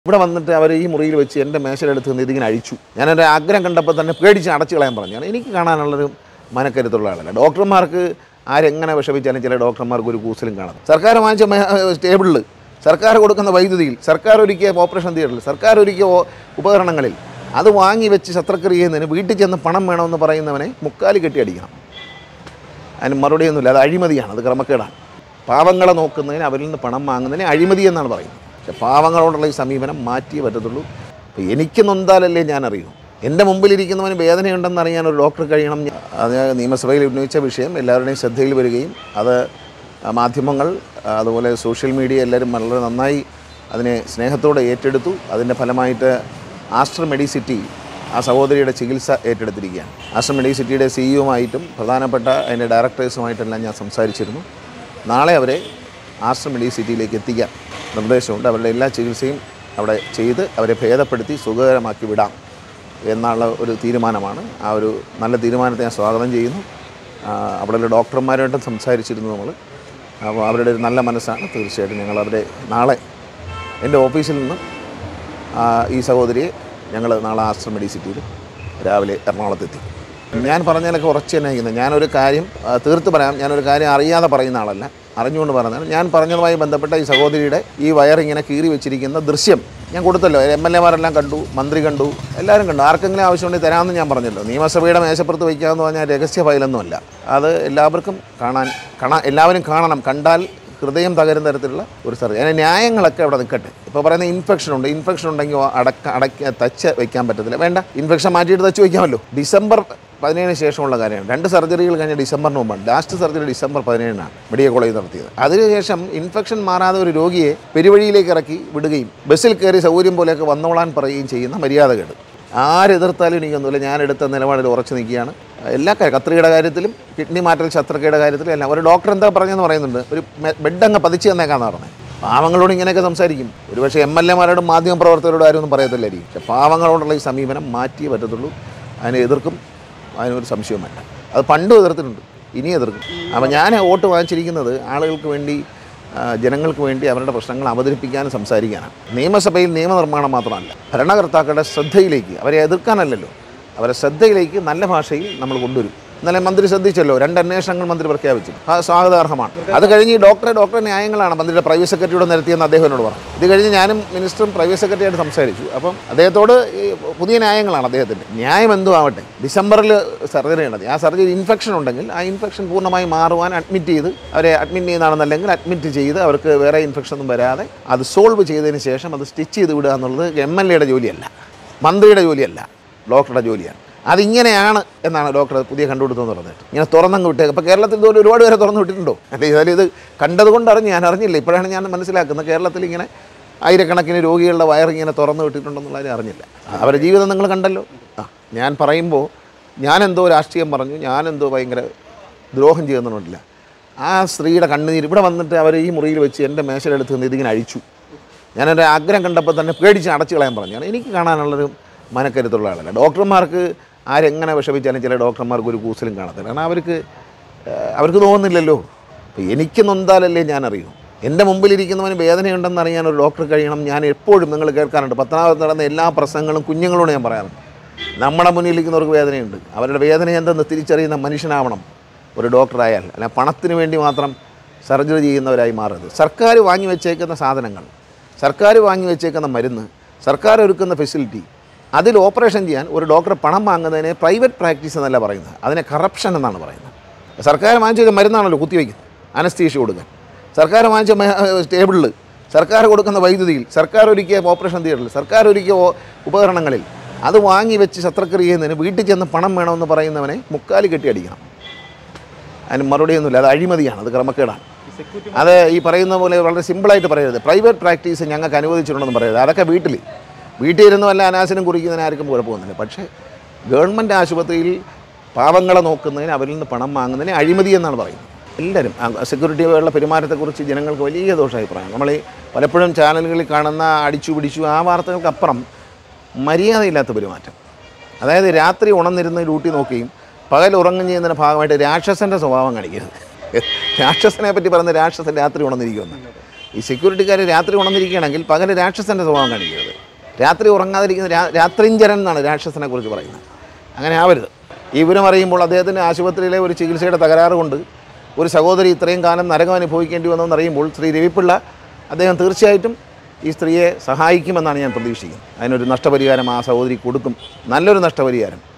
ഇവിടെ വന്നിട്ട് അവർ ഈ മുറിയിൽ വെച്ച് എൻ്റെ മേശയിലെടുത്ത് നിന്ന് ഇതിങ്ങനെ അഴിച്ചു ഞാനൊരു ആഗ്രഹം കണ്ടപ്പോൾ തന്നെ പേടിച്ച് അടച്ചു കളയാൻ പറഞ്ഞു കാരണം എനിക്ക് കാണാനുള്ളൊരു മനക്കരുത്തുള്ള ആളല്ല ഡോക്ടർമാർക്ക് ആരെങ്ങനെ വിഷമിച്ചാലും ചില ഡോക്ടർമാർക്ക് ഒരു കൂസലും കാണും സർക്കാർ വാങ്ങിച്ച മേ- ടേബിളിൽ സർക്കാർ കൊടുക്കുന്ന വൈദ്യുതിയിൽ സർക്കാർ ഒരുക്കിയ ഓപ്പറേഷൻ തിയേറ്ററിൽ സർക്കാർ ഒരുക്കിയ ഓ- ഉപകരണങ്ങളിൽ അത് വാങ്ങി വെച്ച് ശസ്ത്രക്രിയ ചെയ്യുന്നതിന് വീട്ടിൽ ചെന്ന് പണം വേണമെന്ന് പറയുന്നവനെ മുക്കാലി കെട്ടി അടിക്കണം അതിന് മറുപടിയൊന്നുമില്ല അത് അഴിമതിയാണ് അത് ക്രമക്കേടാണ് പാവങ്ങളെ നോക്കുന്നതിന് അവരിൽ നിന്ന് പണം വാങ്ങുന്നതിന് അഴിമതി എന്നാണ് പറയുന്നത് പക്ഷെ പാവങ്ങളോടുള്ള ഈ സമീപനം മാറ്റിയേ പറ്റത്തുള്ളൂ അപ്പോൾ എനിക്ക് നൊന്താലല്ലേ ഞാൻ അറിയൂ എൻ്റെ മുമ്പിലിരിക്കുന്നവന് വേദനയുണ്ടെന്ന് അറിയാൻ ഒരു ഡോക്ടർ കഴിയണം അത് നിയമസഭയിൽ ഉന്നയിച്ച വിഷയം എല്ലാവരുടെയും ശ്രദ്ധയിൽ വരികയും അത് മാധ്യമങ്ങൾ അതുപോലെ സോഷ്യൽ മീഡിയ എല്ലാവരും വളരെ നന്നായി അതിനെ സ്നേഹത്തോടെ ഏറ്റെടുത്തു അതിൻ്റെ ഫലമായിട്ട് ആസ്റ്റർ മെഡിസിറ്റി ആ സഹോദരിയുടെ ചികിത്സ ഏറ്റെടുത്തിരിക്കുകയാണ് ആശ്രം മെഡിസിറ്റിയുടെ സിഇഒമായിട്ടും പ്രധാനപ്പെട്ട അതിൻ്റെ ഡയറക്ടേഴ്സുമായിട്ടെല്ലാം ഞാൻ സംസാരിച്ചിരുന്നു നാളെ അവരെ ആശ്രം മെഡിസിറ്റിയിലേക്ക് എത്തിക്കാൻ നിർദ്ദേശമുണ്ട് അവരുടെ എല്ലാ ചികിത്സയും അവിടെ ചെയ്ത് അവരെ ഭേദപ്പെടുത്തി സുഖകരമാക്കി വിടാം എന്നുള്ള ഒരു തീരുമാനമാണ് ആ ഒരു നല്ല തീരുമാനത്തെ ഞാൻ സ്വാഗതം ചെയ്യുന്നു ആ, അവിടെയുള്ള ഡോക്ടർമാരുമായിട്ടും സംസാരിച്ചിരുന്നു നമ്മൾ അപ്പോൾ അവരുടെ ഒരു നല്ല മനസ്സാണ് തീർച്ചയായിട്ടും ഞങ്ങൾ അവരെ നാളെ എൻ്റെ ഓഫീസിൽ നിന്നും ആ, ഈ സഹോദരിയെ ഞങ്ങൾ നാളെ ആശ്രം മെഡിസിറ്റിയിൽ രാവിലെ എറണാകുളത്തെത്തി ഞാൻ പറഞ്ഞതിലൊക്കെ ഉറച്ചു തന്നെ ഇരിക്കുന്നത് ഞാനൊരു കാര്യം ആ, തീർത്ത് പറയാം ഞാനൊരു കാര്യം അറിയാതെ പറയുന്ന ആളല്ല അറിഞ്ഞുകൊണ്ട് പറഞ്ഞതാണ് ഞാൻ പറഞ്ഞതുമായി ബന്ധപ്പെട്ട ഈ സഹോദരിയുടെ ഈ വയറിങ്ങനെ കീറി വെച്ചിരിക്കുന്ന ദൃശ്യം ഞാൻ കൊടുത്തല്ലോ എം എൽ എമാരെല്ലാം കണ്ടു മന്ത്രി കണ്ടു എല്ലാവരും കണ്ടു ആർക്കെങ്കിലും ആവശ്യമുണ്ടെങ്കിൽ തരാമെന്ന് ഞാൻ പറഞ്ഞല്ലോ നിയമസഭയുടെ മേശപ്പുറത്ത് വയ്ക്കാമെന്ന് പറഞ്ഞാൽ രഹസ്യ ഫയലൊന്നുമല്ല അത് എല്ലാവർക്കും കാണാൻ കാണാൻ എല്ലാവരും കാണണം കണ്ടാൽ ഹൃദയം തകരുന്ന തരത്തിലുള്ള ഒരു സർജറി അതിന് ന്യായങ്ങളൊക്കെ അവിടെ നിൽക്കട്ടെ ഇപ്പോൾ പറയുന്ന ഇൻഫെക്ഷൻ ഉണ്ട് ഇൻഫെക്ഷൻ ഉണ്ടെങ്കിൽ അടക്ക അടക്ക തച്ച് വെക്കാൻ പറ്റത്തില്ല വേണ്ട ഇൻഫെക്ഷൻ മാറ്റിയിട്ട് തച്ച് വയ്ക്കാമല്ലോ ഡിസംബർ പതിനേഴിന് ശേഷമുള്ള കാര്യമാണ് രണ്ട് സർജറികൾ കഴിഞ്ഞ ഡിസംബറിന് മുമ്പാണ് ലാസ്റ്റ് സർജറി ഡിസംബർ പതിനേഴിനാണ് മെഡിക്കൽ കോളേജ് നടത്തിയത് അതിനുശേഷം ഇൻഫെക്ഷൻ മാറാതെ ഒരു രോഗിയെ പെരുവഴിയിലേക്ക് ഇറക്കി വിടുകയും ബസ്സിൽ കയറി സൗകര്യം പോലെയൊക്കെ വന്നോളാൻ പറയുകയും ചെയ്യുന്ന മര്യാദകേട് ആരെതിർത്താലും എനിക്കൊന്നുമില്ല ഞാൻ എടുത്ത നിലപാടിൽ ഉറച്ചു നിൽക്കുകയാണ് എല്ലാ കാര്യം കത്രികയുടെ കാര്യത്തിലും കിഡ്നി മാറ്റൽ ശസ്ത്രക്രിയയുടെ കാര്യത്തിലും എല്ലാം ഒരു ഡോക്ടർ എന്താ പറഞ്ഞെന്ന് പറയുന്നുണ്ട് ഒരു മെ- ബെഡ് അങ്ങ് പതിച്ച് തന്നേക്കാന്ന് പറഞ്ഞത് പാവങ്ങളോട് ഇങ്ങനെയൊക്കെ സംസാരിക്കും ഒരുപക്ഷെ എം എൽ എമാരോടും മാധ്യമപ്രവർത്തകരോടും ആരും ഒന്നും പറയത്തില്ലായിരിക്കും പക്ഷെ പാവങ്ങളോടുള്ള ഈ സമീപനം മാറ്റിയേ പറ്റത്തുള്ളൂ അതിനെ എതിർക്കും അതിനൊരു സംശയവും വേണ്ട അത് പണ്ടും എതിർത്തിട്ടുണ്ട് ഇനി എതിർക്കും അപ്പോൾ ഞാൻ വോട്ട് വാങ്ങിച്ചിരിക്കുന്നത് ആളുകൾക്ക് വേണ്ടി ആ, ജനങ്ങൾക്ക് വേണ്ടി അവരുടെ പ്രശ്നങ്ങൾ അവതരിപ്പിക്കാനും സംസാരിക്കാനാണ് നിയമസഭയിൽ നിയമനിർമ്മാണം മാത്രമല്ല ഭരണകർത്താക്കളുടെ ശ്രദ്ധയിലേക്ക് അവരെ എതിർക്കാനല്ലല്ലോ അവരെ ശ്രദ്ധയിലേക്ക് നല്ല ഭാഷയിൽ നമ്മൾ കൊണ്ടുവരും ഇന്നലെ മന്ത്രി ശ്രദ്ധിച്ചല്ലോ രണ്ട് അന്വേഷണങ്ങൾ മന്ത്രി പ്രഖ്യാപിച്ചു ആ സ്വാഗതാർഹമാണ് അത് കഴിഞ്ഞ് ഈ ഡോക്ടറെ ഡോക്ടറെ ന്യായങ്ങളാണ് മന്ത്രിയുടെ പ്രൈവറ്റ് സെക്രട്ടറിയോട് നിരത്തിയെന്ന് അദ്ദേഹം എന്നോട് പറഞ്ഞു ഇത് കഴിഞ്ഞ് ഞാനും മിനിസ്റ്ററും പ്രൈവറ്റ് സെക്രട്ടറിയായിട്ട് സംസാരിച്ചു അപ്പം അദ്ദേഹത്തോട് ഈ പുതിയ ന്യായങ്ങളാണ് അദ്ദേഹത്തിൻ്റെ ന്യായം എന്തും ആവട്ടെ ഡിസംബറിൽ സർജറി നടത്തി ആ സർജറി ഇൻഫെക്ഷൻ ഉണ്ടെങ്കിൽ ആ ഇൻഫെക്ഷൻ പൂർണ്ണമായി മാറുവാൻ അഡ്മിറ്റ് ചെയ്ത് അവരെ അഡ്മിറ്റ് ചെയ്യുന്നതാണെന്നല്ലെങ്കിൽ അഡ്മിറ്റ് ചെയ്ത് അവർക്ക് വേറെ ഇൻഫെക്ഷൻ ഒന്നും വരാതെ അത് സോൾവ് ചെയ്തതിന് ശേഷം അത് സ്റ്റിച്ച് ചെയ്ത് വിടുക എന്നുള്ളത് എം എൽ എയുടെ ജോലിയല്ല മന്ത്രിയുടെ ജോലിയല്ല ഡോക്ടറുടെ ജോലിയാണ് അതിങ്ങനെയാണ് എന്നാണ് ഡോക്ടർ പുതിയ കണ്ടുപിടുത്തം പറഞ്ഞിട്ട് ഇങ്ങനെ തുറന്നങ്ങ് വിട്ടേക്ക് ഇപ്പോൾ കേരളത്തിൽ ഇതുപോലെ ഒരുപാട് പേരെ തുറന്നു വിട്ടിട്ടുണ്ടോ അല്ലെ ഇതായാലും ഇത് കണ്ടതുകൊണ്ട് അറിഞ്ഞ് ഞാൻ അറിഞ്ഞില്ല ഇപ്പോഴാണ് ഞാൻ മനസ്സിലാക്കുന്നത് കേരളത്തിൽ ഇങ്ങനെ ആയിരക്കണക്കിന് രോഗികളുടെ വയറിങ്ങനെ തുറന്നു വിട്ടിട്ടുണ്ടെന്നുള്ളത് അറിഞ്ഞില്ല അവരുടെ ജീവിതം നിങ്ങൾ കണ്ടല്ലോ ആ ഞാൻ പറയുമ്പോൾ ഞാനെന്തോ രാഷ്ട്രീയം പറഞ്ഞു ഞാനെന്തോ ഭയങ്കര ദ്രോഹം ചെയ്യുന്നുണ്ടില്ല ആ സ്ത്രീയുടെ കണ്ണുനീര് ഇവിടെ വന്നിട്ട് അവർ ഈ മുറിയിൽ വെച്ച് എൻ്റെ മേശയിലെടുത്ത് നിന്ന് ഇതിങ്ങനെ അഴിച്ചു ഞാനൊരു ആഗ്രഹം കണ്ടപ്പോൾ തന്നെ പേടിച്ച് അടച്ചു കളയാൻ പറഞ്ഞു കാരണം എനിക്ക് കാണാനുള്ളൊരു മനക്കരുത്തുള്ള ആളല്ല ഡോക്ടർമാർക്ക് ആരെങ്ങനെ വിഷമിച്ചാലും ചില ഡോക്ടർമാർക്ക് ഒരു കൂസലും കാണത്തില്ല കാരണം അവർക്ക് ഏഹ്, അവർക്ക് തോന്നുന്നില്ലല്ലോ അപ്പോൾ എനിക്ക് നൊന്താലല്ലേ ഞാൻ അറിയൂ എൻ്റെ മുമ്പിലിരിക്കുന്നവന് വേദനയുണ്ടെന്ന് അറിയാൻ ഒരു ഡോക്ടർ കഴിയണം ഞാൻ എപ്പോഴും നിങ്ങൾ കേൾക്കാറുണ്ട് പത്തനാപുരത്ത് നടന്ന എല്ലാ പ്രശ്നങ്ങളും കുഞ്ഞുങ്ങളോട് ഞാൻ പറയാറുണ്ട് നമ്മുടെ മുന്നിലിരിക്കുന്നവർക്ക് വേദനയുണ്ട് അവരുടെ വേദന എന്തെന്ന് തിരിച്ചറിയുന്ന മനുഷ്യനാവണം ഒരു ഡോക്ടറായാൽ അല്ല പണത്തിന് വേണ്ടി മാത്രം സർജറി ചെയ്യുന്നവരായി മാറരുത് സർക്കാർ വാങ്ങി വെച്ചേക്കുന്ന സാധനങ്ങൾ സർക്കാർ വാങ്ങി വെച്ചേക്കുന്ന മരുന്ന് സർക്കാർ ഒരുക്കുന്ന ഫെസിലിറ്റി അതിൽ ഓപ്പറേഷൻ ചെയ്യാൻ ഒരു ഡോക്ടർ പണം വാങ്ങുന്നതിനെ പ്രൈവറ്റ് പ്രാക്ടീസ് എന്നല്ല പറയുന്നത് അതിനെ കറപ്ഷൻ എന്നാണ് പറയുന്നത് സർക്കാർ വാങ്ങിച്ച മരുന്നാണല്ലോ കുത്തിവയ്ക്കുന്നത് അനസ്തീഷ്യ കൊടുക്കാൻ സർക്കാർ വാങ്ങിച്ച മ- ടേബിളിൽ സർക്കാർ കൊടുക്കുന്ന വൈദ്യുതിയിൽ സർക്കാർ ഒരുക്കിയ ഓപ്പറേഷൻ തിയേറ്ററിൽ സർക്കാർ ഒരുക്കിയ ഓ- ഉപകരണങ്ങളിൽ അത് വാങ്ങി വെച്ച് ശസ്ത്രക്രിയ ചെയ്യുന്നതിന് വീട്ടിൽ ചെന്ന് പണം വേണമെന്ന് പറയുന്നവനെ മുക്കാലി കെട്ടി അടിക്കണം അതിന് മറുപടിയൊന്നുമില്ല അത് അഴിമതിയാണ് അത് ക്രമക്കേടാണ് അത് ഈ പറയുന്ന പോലെ വളരെ സിമ്പിളായിട്ട് പറയരുത് പ്രൈവറ്റ് പ്രാക്ടീസ് ഞങ്ങൾക്ക് അനുവദിച്ചിട്ടുണ്ടെന്ന് പറയരുത് അതൊക്കെ വീട്ടിൽ വീട്ടിൽ ഇരുന്ന് വല്ല അനാശനം കുറിക്കുന്നതിന് ആർക്കും കുഴപ്പമൊന്നുമില്ല പക്ഷേ ഗവൺമെൻറ് ആശുപത്രിയിൽ പാവങ്ങളെ നോക്കുന്നതിന് അവരിൽ നിന്ന് പണം വാങ്ങുന്നതിന് അഴിമതി എന്നാണ് പറയുന്നത് എല്ലാവരും സെക്യൂരിറ്റിയുള്ള പെരുമാറ്റത്തെക്കുറിച്ച് ജനങ്ങൾക്ക് വലിയ ദോഷാഭിപ്രായം നമ്മൾ ഈ പലപ്പോഴും ചാനലുകളിൽ കാണുന്ന അടിച്ചു പിടിച്ചു ആ വാർത്തകൾക്കപ്പുറം മര്യാദയില്ലാത്ത പെരുമാറ്റം അതായത് രാത്രി ഉണർന്നിരുന്ന് ഡ്യൂട്ടി നോക്കുകയും പകൽ ഉറങ്ങും ചെയ്യുന്നതിൻ്റെ ഭാഗമായിട്ട് രാക്ഷസൻ്റെ സ്വഭാവം കാണിക്കരുത് രാക്ഷസനെ പറ്റി പറയുന്ന രാക്ഷസൻ രാത്രി ഉണർന്നിരിക്കുമെന്ന് ഈ സെക്യൂരിറ്റിക്കാർ രാത്രി ഉണർന്നിരിക്കുകയാണെങ്കിൽ പകൽ രാക്ഷസൻ്റെ സ്വഭാവം കാണിക്കരുത് രാത്രി ഉറങ്ങാതിരിക്കുന്ന രാ രാത്രിഞ്ചരൻ എന്നാണ് രാക്ഷസനെ കുറിച്ച് പറയുന്നത് അങ്ങനെ ആവരുത് ഈ വിവരം അറിയുമ്പോൾ അദ്ദേഹത്തിൻ്റെ ആശുപത്രിയിലെ ഒരു ചികിത്സയുടെ തകരാറ് കൊണ്ട് ഒരു സഹോദരി ഇത്രയും കാലം നരകം അനുഭവിക്കേണ്ടി വന്നെന്ന് അറിയുമ്പോൾ ശ്രീ രവിപ്പിള്ള അദ്ദേഹം തീർച്ചയായിട്ടും ഈ സ്ത്രീയെ സഹായിക്കുമെന്നാണ് ഞാൻ പ്രതീക്ഷിക്കുന്നത് അതിനൊരു നഷ്ടപരിഹാരം ആ സഹോദരി കൊടുക്കും നല്ലൊരു നഷ്ടപരിഹാരം